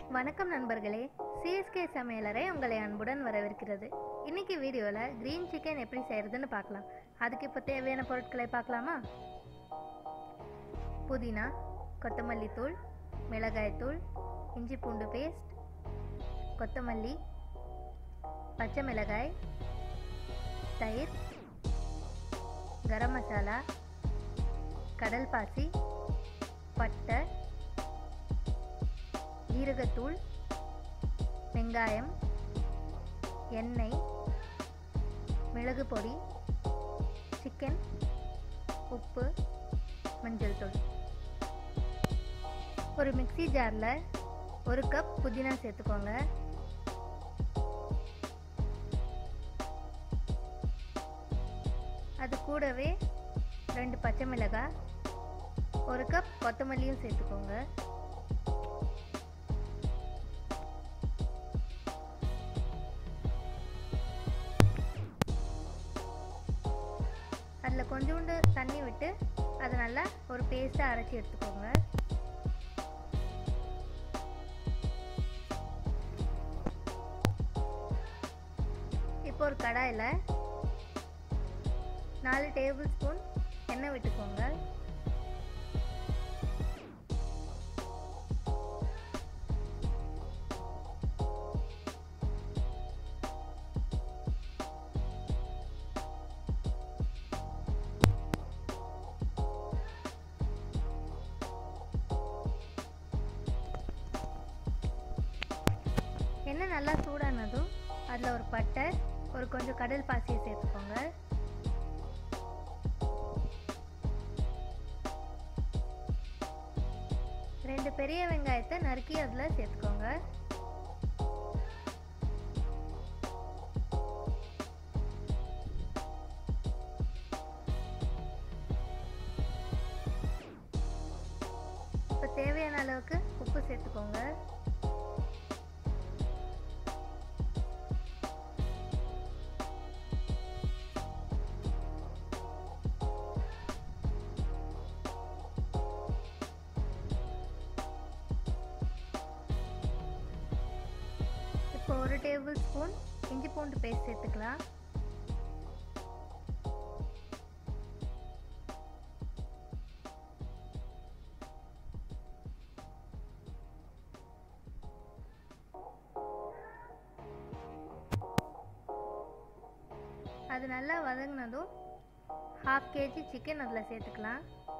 வணக்கம் நண்பர்களே சிஎஸ்கே சமையலறை உங்களை அன்புடன் வரவேற்கிறது இன்னைக்கு வீடியோவில் க்ரீன் சிக்கன் எப்படி செய்கிறதுன்னு பார்க்கலாம் அதுக்கு இப்போ தேவையான பொருட்களை பார்க்கலாமா புதினா கொத்தமல்லி தூள் மிளகாய் தூள் இஞ்சி பூண்டு பேஸ்ட் கொத்தமல்லி பச்சை மிளகாய் தயிர் கரம் மசாலா கடல் பாசி பட்டை ஜீரகத்தூள் வெங்காயம் எண்ணெய் மிளகு பொடி சிக்கன் உப்பு மஞ்சள் தூள் ஒரு மிக்ஸி ஜாரில் ஒரு கப் புதினா சேர்த்துக்கோங்க அது கூடவே ரெண்டு பச்சை மிளகாய் ஒரு கப் கொத்தமல்லியும் சேர்த்துக்கோங்க அதில் கொஞ்சோண்டு தண்ணி விட்டு அதை நல்லா ஒரு பேஸ்ட்டாக அரைச்சி எடுத்துக்கோங்க இப்போ ஒரு கடாயில் நாலு டேபிள் ஸ்பூன் எண்ணெய் விட்டுக்கோங்க எண்ணெய் நல்லா சூடானதும் அதில் ஒரு பட்டை ஒரு கொஞ்சம் கடல் பாசியை சேர்த்துக்கோங்க ரெண்டு பெரிய வெங்காயத்தை நறுக்கி அதில் சேர்த்துக்கோங்க இப்போ தேவையான அளவுக்கு உப்பு சேர்த்துக்கோங்க இப்போ ஒரு டேபிள் ஸ்பூன் இஞ்சி பூண்டு பேஸ்ட் சேர்த்துக்கலாம் அது நல்லா வதங்கினதும் ஹாஃப் கேஜி சிக்கன் அதில் சேர்த்துக்கலாம்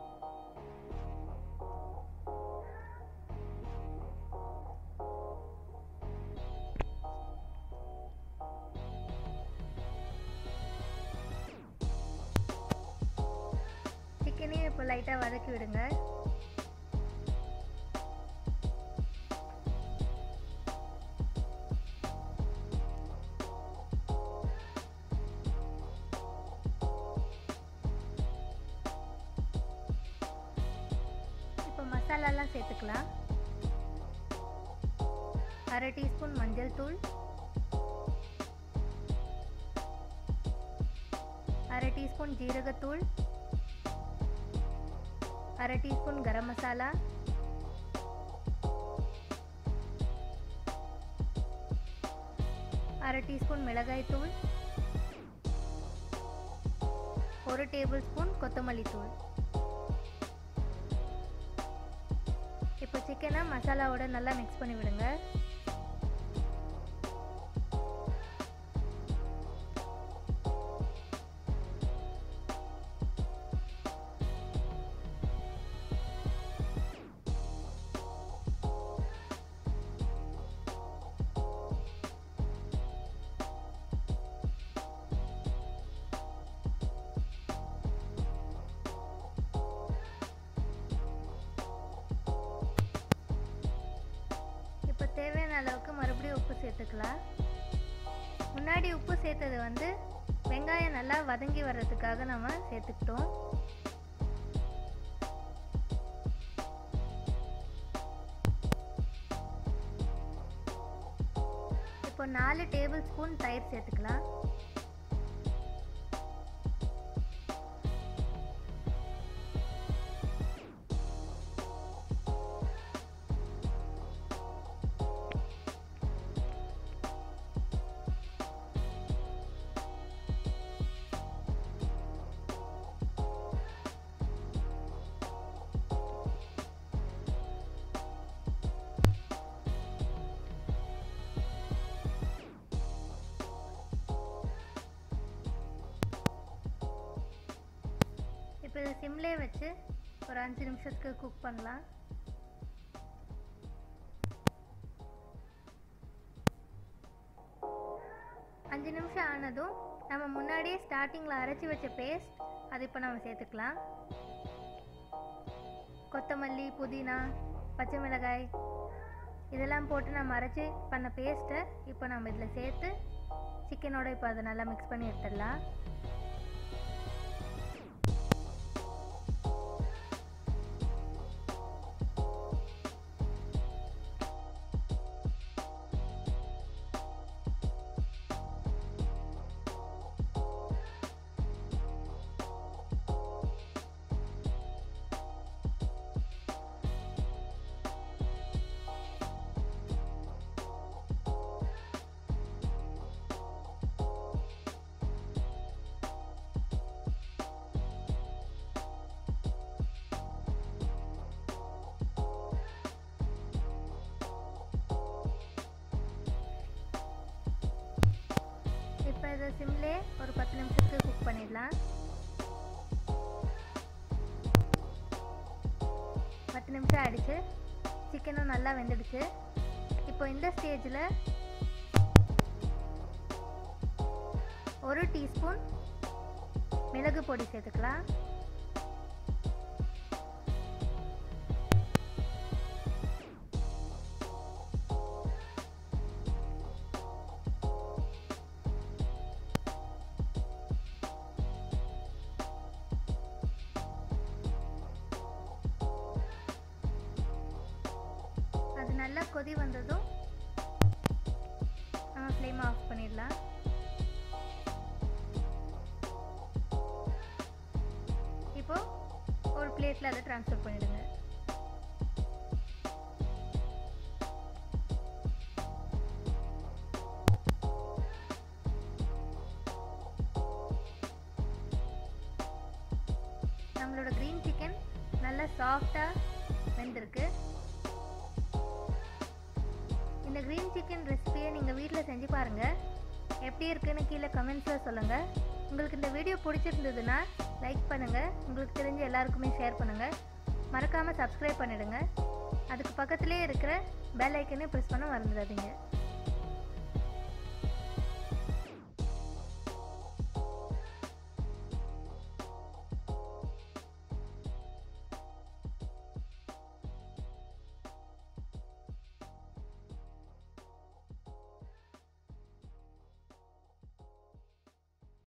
சிக்கனையும் இப்போ லைட்டாக வதக்கி விடுங்க இப்போ மசாலாலாம் சேர்த்துக்கலாம் அரை டீஸ்பூன் மஞ்சள் தூள் அரை டீஸ்பூன் ஜீரகத்தூள் அரை டீஸ்பூன் கரம் மசாலா அரை டீஸ்பூன் மிளகாய் தூள் ஒரு டேபிள் ஸ்பூன் கொத்தமல்லி தூள் இப்போ சிக்கனை மசாலாவோட நல்லா மிக்ஸ் பண்ணி விடுங்க இப்போ தேவையான அளவுக்கு மறுபடியும் உப்பு சேர்த்துக்கலாம் முன்னாடி உப்பு சேர்த்தது வந்து வெங்காயம் நல்லா வதங்கி வர்றதுக்காக நம்ம சேர்த்துக்கிட்டோம் இப்போ நாலு டேபிள் ஸ்பூன் தயிர் சேர்த்துக்கலாம் சிம்லே வச்சு ஒரு அஞ்சு நிமிஷத்துக்கு குக் பண்ணலாம் அஞ்சு நிமிஷம் ஆனதும் நம்ம முன்னாடியே ஸ்டார்டிங்கில் அரைச்சி வச்ச பேஸ்ட் அது இப்போ நம்ம சேர்த்துக்கலாம் கொத்தமல்லி புதினா பச்சை மிளகாய் இதெல்லாம் போட்டு நம்ம அரைச்சி பண்ண பேஸ்ட்டை இப்போ நம்ம இதில் சேர்த்து சிக்கனோட இப்போ அதை நல்லா மிக்ஸ் பண்ணி எடுத்துடலாம் இப்போ இதை சிம்லே ஒரு பத்து நிமிஷத்துக்கு குக் பண்ணிடலாம் பத்து நிமிஷம் ஆயிடுச்சு சிக்கனும் நல்லா வெந்துடுச்சு இப்போ இந்த ஸ்டேஜில் ஒரு டீஸ்பூன் மிளகு பொடி சேர்த்துக்கலாம் அது நல்லா கொதி வந்ததும் நம்ம ஃப்ளேம் ஆஃப் பண்ணிடலாம் இப்போ ஒரு பிளேட்டில் அதை ட்ரான்ஸ்ஃபர் பண்ணிடுங்க நம்மளோட க்ரீன் சிக்கன் நல்லா சாஃப்டாக வெந்திருக்கு இந்த க்ரீன் சிக்கன் ரெசிபியை நீங்கள் வீட்டில் செஞ்சு பாருங்கள் எப்படி இருக்குன்னு கீழே கமெண்ட்ஸில் சொல்லுங்கள் உங்களுக்கு இந்த வீடியோ பிடிச்சிருந்ததுன்னா லைக் பண்ணுங்கள் உங்களுக்கு தெரிஞ்ச எல்லாருக்குமே ஷேர் பண்ணுங்கள் மறக்காமல் சப்ஸ்கிரைப் பண்ணிடுங்க அதுக்கு பக்கத்துலேயே இருக்கிற பெல் ஐக்கனையும் ப்ரெஸ் பண்ண மறந்துடாதீங்க